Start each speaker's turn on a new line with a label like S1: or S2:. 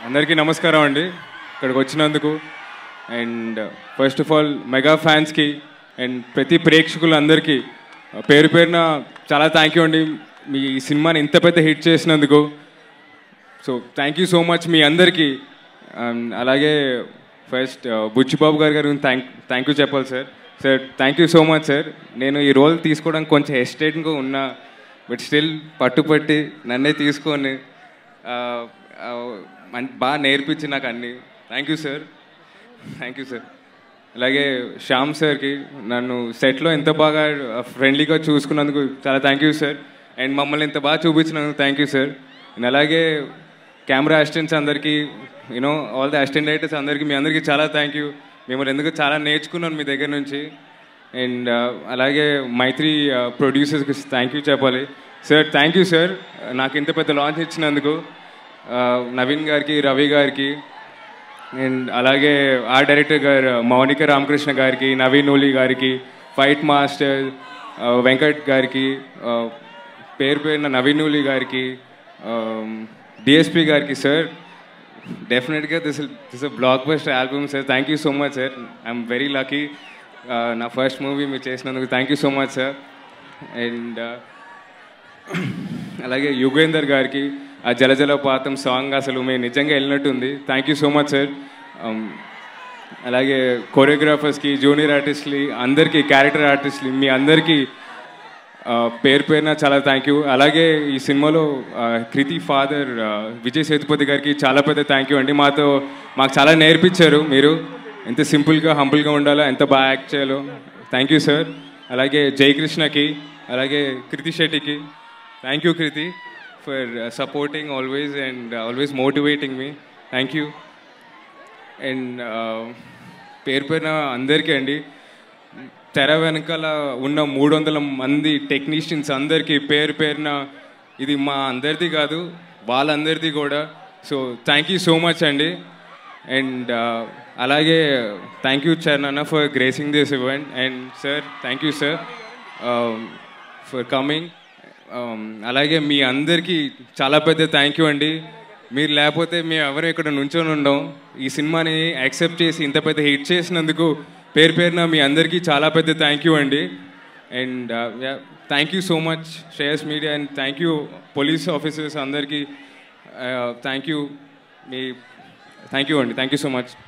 S1: అందరికీ నమస్కారం అండి ఇక్కడికి వచ్చినందుకు and first of all mega ఫ్యాన్స్కి అండ్ ప్రతి ప్రేక్షకులందరికీ పేరు పేరున చాలా థ్యాంక్ యూ అండి మీ ఈ సినిమాని ఇంత పెద్ద హిట్ చేసినందుకు so thank you so much మీ అందరికీ Um, అలాగే ఫస్ట్ బుచ్చిబాబు గారి గారు థ్యాంక్ థ్యాంక్ యూ చెప్పాలి sir sir thank you so much sir నేను ఈ రోల్ తీసుకోవడానికి కొంచెం హెస్టేట్గా ఉన్నా బట్ స్టిల్ పట్టుపట్టి నన్నే తీసుకొని uh, uh, మన్- బాగా నేర్పించి నాకు అన్ని thank you sir thank you sir అలాగే శ్యామ్ సార్కి నన్ను సెట్లో ఎంత బాగా ఫ్రెండ్లీగా చూసుకున్నందుకు చాలా థ్యాంక్ యూ సార్ అండ్ మమ్మల్ని ఇంత బాగా చూపించినందుకు థ్యాంక్ యూ సార్ అండ్ అలాగే కెమెరా అసిస్టెంట్స్ అందరికీ you know all the assistant writers అందరికీ మీ అందరికీ చాలా థ్యాంక్ యూ మిమ్మల్ని ఎందుకు చాలా నేర్చుకున్నాను మీ దగ్గర నుంచి అండ్ అలాగే మైత్రి ప్రొడ్యూసర్స్కి థ్యాంక్ యూ చెప్పాలి సార్ థ్యాంక్ యూ సార్ నాకు ఇంత పెద్ద లాంచ్ ఇచ్చినందుకు Uh, నవీన్ గారికి రవి గారికి అండ్ అలాగే ఆర్ట్ డైరెక్టర్ గారు మౌనిక రామకృష్ణ గారికి నవీన్ ఓలి గారికి ఫైట్ మాస్టర్ ఆ, వెంకట్ గారికి ఆ, పేరు పేరున నవీన్ ఓలి గారికి డిఎస్పి గారికి sir definitely this this blockbuster album sir thank you so much sir I'm very lucky నా ఫస్ట్ మూవీ మీరు చేసినందుకు thank you so much sir and అలాగే యుగేందర్ గారికి ఆ జలజల పాతం సాంగ్ అసలు మేము నిజంగా వెళ్ళినట్టుంది thank you so much sir అలాగే కొరియోగ్రాఫర్స్కి జూనియర్ ఆర్టిస్ట్లీ అందరికీ క్యారెక్టర్ ఆర్టిస్ట్లీ మీ అందరికీ ఆ, పేరు పేరున చాలా థ్యాంక్ యూ అలాగే ఈ సినిమాలో ఆ, కృతి ఫాదర్ ఆ, విజయ్ సేతుపతి గారికి చాలా పెద్ద థ్యాంక్ యూ అండి మాతో మాకు చాలా నేర్పించారు మీరు ఎంత సింపుల్గా హంబుల్గా ఉండాలో ఎంత బాగా యాక్ట్ చేయాలో థ్యాంక్ యూ సార్ అలాగే జయకృష్ణకి అలాగే కృతి శెట్టికి thank you Kriti for supporting always and always motivating మీ థ్యాంక్ యూ అండ్ పేరు పేరున అందరికీ అండి తెర వెనకాల ఉన్న మూడు వందల మంది టెక్నీషియన్స్ అందరికీ పేరు పేరున ఇది మా అందరిది కాదు వాళ్ళందరిది కూడా so thank you so much అండి అండ్ అలాగే thank you Charan for gracing this event and sir thank you sir for coming అలాగే మీ అందరికీ చాలా పెద్ద థ్యాంక్ యూ అండి మీరు లేకపోతే మేము ఎవరు ఇక్కడ నుంచొని ఉండం ఈ సినిమాని యాక్సెప్ట్ చేసి ఇంత పెద్ద హిట్ చేసినందుకు పేరు పేరున మీ అందరికీ చాలా పెద్ద థ్యాంక్ యూ అండి and thank you so much Shreyas media and thank you police officers అందరికీ థ్యాంక్ యూ మీ థ్యాంక్ యూ అండి థ్యాంక్ యూ సో మచ్